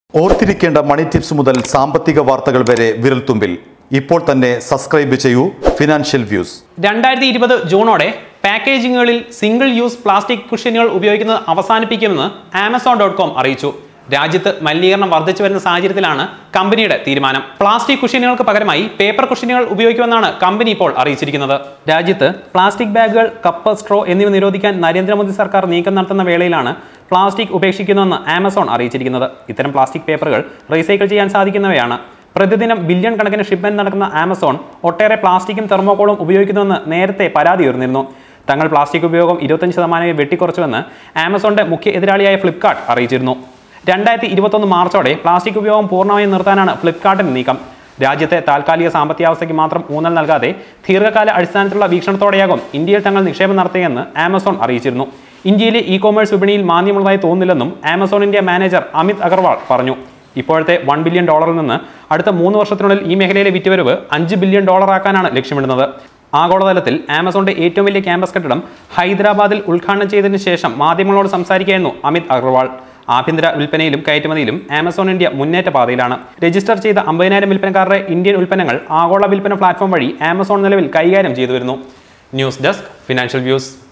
ഓർത്തിരിക്കേണ്ട മണി ടിപ്സ് മുതൽ സാമ്പത്തിക വാർത്തകൾ വരെ വിരൽത്തുമ്പിൽ ഇപ്പോൾ തന്നെ സബ്സ്ക്രൈബ് ചെയ്യൂ ഫിനാൻഷ്യൽ വ്യൂസ് രണ്ടായിരത്തി ഇരുപത് ജൂണോടെ പാക്കേജിങ്ങുകളിൽ സിംഗിൾ യൂസ് പ്ലാസ്റ്റിക് കുഷ്യനുകൾ ഉപയോഗിക്കുന്നത് അവസാനിപ്പിക്കുമെന്ന് ആമസോൺ ഡോട്ട് കോം അറിയിച്ചു രാജ്യത്ത് മലിനീകരണം വർദ്ധിച്ചു വരുന്ന സാഹചര്യത്തിലാണ് കമ്പനിയുടെ തീരുമാനം പ്ലാസ്റ്റിക് കുഷ്യനുകൾക്ക് പകരമായി പേപ്പർ കുഷ്യനുകൾ ഉപയോഗിക്കുമെന്നാണ് കമ്പനി ഇപ്പോൾ അറിയിച്ചിരിക്കുന്നത് രാജ്യത്ത് പ്ലാസ്റ്റിക് ബാഗുകൾ കപ്പ് സ്ട്രോ എന്നിവ നിരോധിക്കാൻ നരേന്ദ്രമോദി സർക്കാർ നീക്കം നടത്തുന്ന വേളയിലാണ് പ്ലാസ്റ്റിക് ഉപേക്ഷിക്കുന്നുവെന്ന് ആമസോൺ അറിയിച്ചിരിക്കുന്നത് ഇത്തരം പ്ലാസ്റ്റിക് പേപ്പറുകൾ റീസൈക്കിൾ ചെയ്യാൻ സാധിക്കുന്നവയാണ് പ്രതിദിനം ബില്യൺ കണക്കിന് ഷിപ്മെന്റ് നടക്കുന്ന ആമസോൺ ഒട്ടേറെ പ്ലാസ്റ്റിക്കും തെർമോക്കോളും ഉപയോഗിക്കുന്നുവെന്ന് നേരത്തെ പരാതി ഉയർന്നിരുന്നു തങ്ങൾ പ്ലാസ്റ്റിക് ഉപയോഗം ഇരുപത്തഞ്ച് ശതമാനമായി വെട്ടിക്കുറച്ചുവെന്ന് ആമസോണിന്റെ മുഖ്യ എതിരാളിയായ ഫ്ലിപ്കാർട്ട് അറിയിച്ചിരുന്നു രണ്ടായിരത്തി ഇരുപത്തൊന്ന് മാർച്ചോടെ പ്ലാസ്റ്റിക് ഉപയോഗം പൂർണ്ണമായും നിർത്താനാണ് ഫ്ലിപ്കാർട്ടിന്റെ നീക്കം രാജ്യത്തെ താൽക്കാലിക സാമ്പത്തികാവസ്ഥയ്ക്ക് മാത്രം ഊന്നൽ നൽകാതെ ദീർഘകാല അടിസ്ഥാനത്തിലുള്ള വീക്ഷണത്തോടെയാകും ഇന്ത്യയിൽ തങ്ങൾ നിക്ഷേപം നടത്തിയെന്ന് ആമസോൺ അറിയിച്ചിരുന്നു ഇന്ത്യയിലെ ഇ കോമേഴ്സ് വിപണിയിൽ മാന്യമുള്ളതായി തോന്നുന്നില്ലെന്നും Amazon India manager Amit Agarwal പറഞ്ഞു ഇപ്പോഴത്തെ വൺ ബില്യൺ ഡോളറിൽ നിന്ന് അടുത്ത മൂന്ന് വർഷത്തിനുള്ളിൽ ഈ മേഖലയിലെ വിറ്റുവരവ് അഞ്ച് ബില്യൺ ഡോളർ ആക്കാനാണ് ലക്ഷ്യമിടുന്നത് ആഗോളതലത്തിൽ ആമസോണിന്റെ ഏറ്റവും വലിയ ക്യാമ്പസ് കെട്ടിടം ഹൈദരാബാദിൽ ഉദ്ഘാടനം ചെയ്തതിനു ശേഷം മാധ്യമങ്ങളോട് സംസാരിക്കുകയായിരുന്നു അമിത് അഗർവാൾ ആഭ്യന്തര വിൽപ്പനയിലും കയറ്റുമതിയിലും ആമസോൺ ഇന്ത്യ മുന്നേറ്റ പാതയിലാണ് രജിസ്റ്റർ ചെയ്ത അമ്പതിനായിരം വിൽപ്പനക്കാരുടെ ഇന്ത്യൻ ഉൽപ്പന്നങ്ങൾ ആഗോള വിൽപ്പന പ്ലാറ്റ്ഫോം വഴി ആമസോൺ നിലവിൽ കൈകാര്യം ചെയ്തു വരുന്നു ന്യൂസ് ഡെസ്ക് ഫിനാൻഷ്യൽ വ്യൂസ്